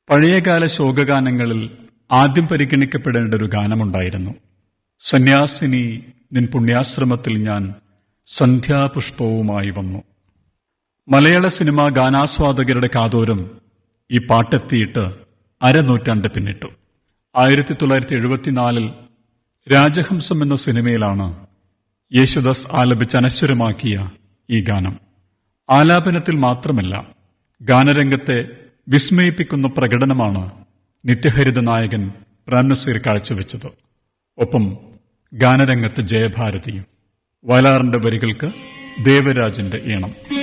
പഴയകാല ശോകഗാനങ്ങളിൽ ആദ്യം പരിഗണിക്കപ്പെടേണ്ട ഒരു ഗാനമുണ്ടായിരുന്നു സന്യാസിനി നിൻ പുണ്യാശ്രമത്തിൽ ഞാൻ സന്ധ്യാപുഷ്പവുമായി വന്നു മലയാള സിനിമാ ഗാനാസ്വാദകരുടെ കാതോരം ഈ പാട്ടെത്തിയിട്ട് അരനൂറ്റാണ്ട് പിന്നിട്ടു ആയിരത്തി തൊള്ളായിരത്തി എഴുപത്തിനാലിൽ രാജഹംസം എന്ന സിനിമയിലാണ് യേശുദാസ് ആലപിച്ച് അനശ്വരമാക്കിയ ഈ ഗാനം ആലാപനത്തിൽ മാത്രമല്ല ഗാനരംഗത്തെ വിസ്മയിപ്പിക്കുന്ന പ്രകടനമാണ് നിത്യഹരിത നായകൻ പ്രാൻനസീർ കാഴ്ചവെച്ചത് ഒപ്പം ഗാനരംഗത്ത് ജയഭാരതിയും വയലാറിന്റെ വരികൾക്ക് ദേവരാജന്റെ ഈണം